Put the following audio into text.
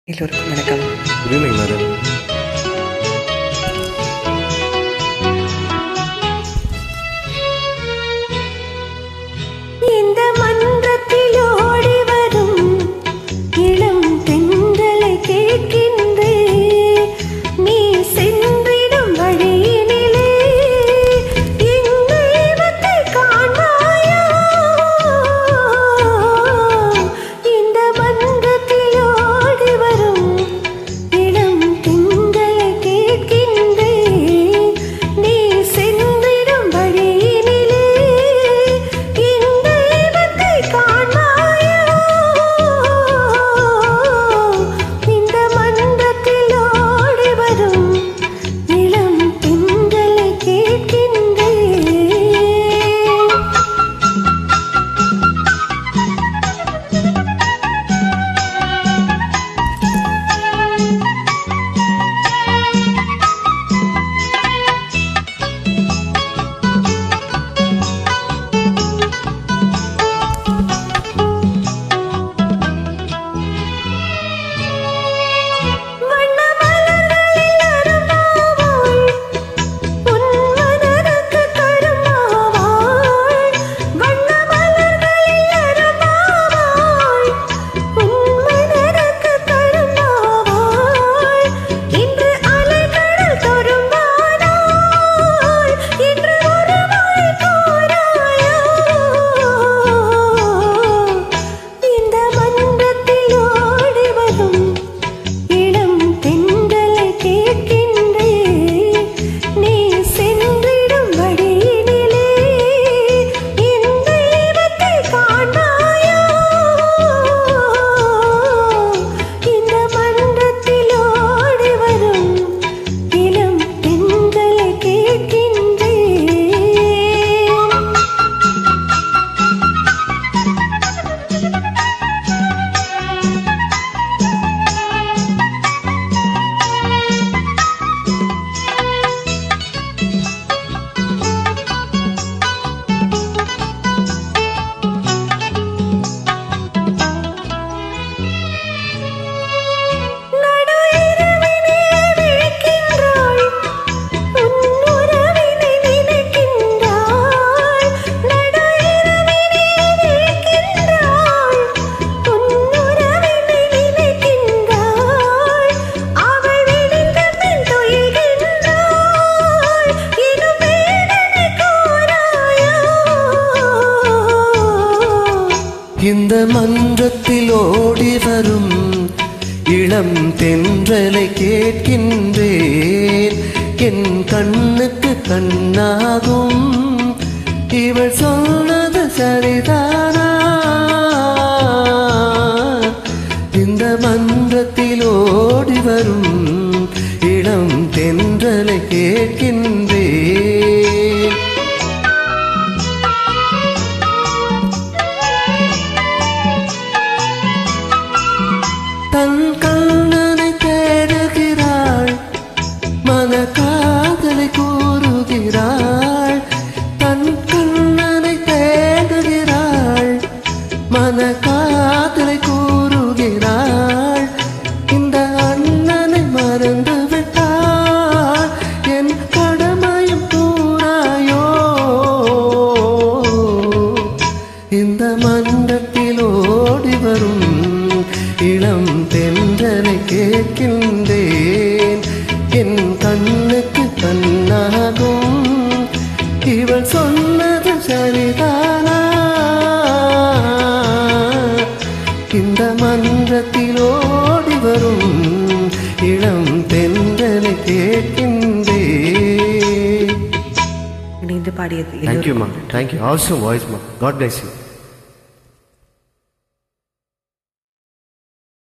எல்லோருக்கும் வணக்கம் good evening madam இந்த மன்றத்தில் ஓடி வரும் இளம் தென்றலை கேட்கின்றே நீ சென்றிடும் வழியினிலே என் தெய்வத்தை காண்பாயோ இந்த மன்றத்தில் ஓடி வரும் இளம் தென்றலை கேட்கின்றே நீ சென்றிடும் வழியினிலே என் தெய்வத்தை காண்பாயோ இந்த மன்றத்தில் ஓடி வரும் இளம் தென்றலை கேட்கின்றேன் வண்ண மலர்களில் அரும்பாவாள் உன் மனதுக்கு கரும்பாவாள் வண்ண மலர்களில் அரும்பாவாள் உன் மனதுக்கு கரும்பாவாள் இன்று அலைகடல் தொரும்பானாள் இன்று ஒரு மழை கோராயோ இந்த மன்றத்தில் ஓடி வரும் இளம் தென்றலை கேட்கின்றேன் நீ சென்றிடும் வழியினிலே என் தெய்வத்தை காண்பாயோ இந்த மன்றத்தில் ஓடி வரும் இளம் தென்றலை கேட்கின்றேன் நடு இரவிலே விழிக்கின்றாள் உன் உறவினை நினைக்கின்றாள் நடு இரவிலே விழிக்கின்றாள் உன் உறவினை நினைக்கின்றாள் அவள் விழுந்த பின் துயில்கின்றாள் எனும் வேதனை கூறாயோ இந்த மன்றத்தில் ஓடி வரும் இளம் தென்றலை கேட்கின்றேன் என் கண்ணுக்கு கண்ணாகும் இவள் சொன்னது சரிதானா இந்த மன்றத்தில் ஓடி வரும் இளம் தென்றலை கேட்கின்றேன் தன் கண்ணனை தேடுகிறாள் மன காதலை கூறுகிறாள் தன் கண்ணனை தேடுகிறாள் மன காதலை கூறுகிறாள் இந்த அண்ணனை மறந்து விட்டாள் என் கடமையும் கூறாயோ இந்த மன்றத்தில் ஓடி வரும் இளம் தென்றலை கேட்கின்றேன் என் கண்ணுக்கு கண்ணாகும் இவள் சொன்னது சரிதானா இந்த மன்றத்தில் ஓடி வரும் இளம் தென்றலை கேட்கின்றேன் இணைந்து பாடியது தேங்க்யூ எல்லோருக்கும் மா தேங்க்யூ ஆல்சோ வாய்ஸ் மா காட் பிளஸ் யூ